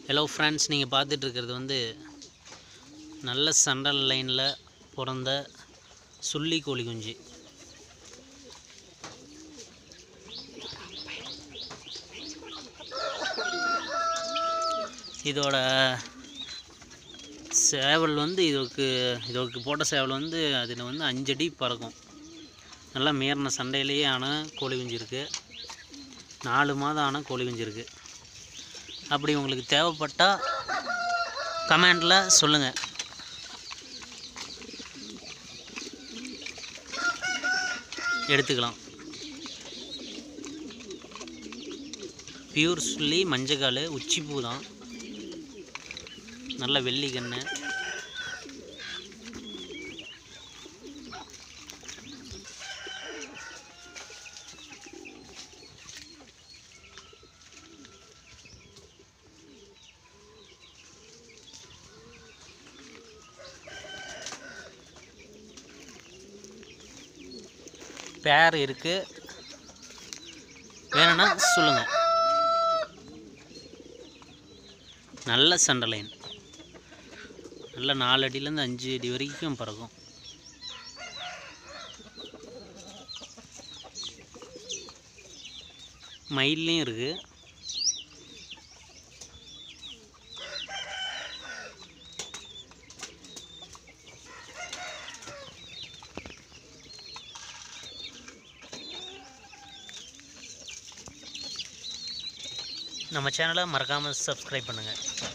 hello friends நீங்கள் பார்த்துட்டு இருக்கிறது வந்து நல்ல சண்டல் லைனில் பிறந்த சுள்ளி கோழி குஞ்சு இதோட சேவல் வந்து இதுக்கு இதோக்கு போட்ட சேவல் வந்து அதில் வந்து அஞ்சடி பறக்கும் நல்லா மீறின சண்டையிலேயே ஆன கோழி குஞ்சு இருக்குது நாலு மாதம் ஆன கோழி குஞ்சு இருக்குது அப்படி உங்களுக்கு தேவைப்பட்டால் கமெண்டில் சொல்லுங்கள் எடுத்துக்கலாம் பியூர் சொல்லி மஞ்சக்கால் உச்சிப்பூ தான் நல்ல வெள்ளி கண்ணு பேர் இருக்குது வேணும்னா சொல்லுங்கள் நல்ல சண்டை லைன் நல்ல நாலு அடியிலேருந்து அஞ்சு அடி வரைக்கும் பறக்கும் மயில்லையும் இருக்குது நம்ம சேனலை மறக்காமல் சப்ஸ்கிரைப் பண்ணுங்கள்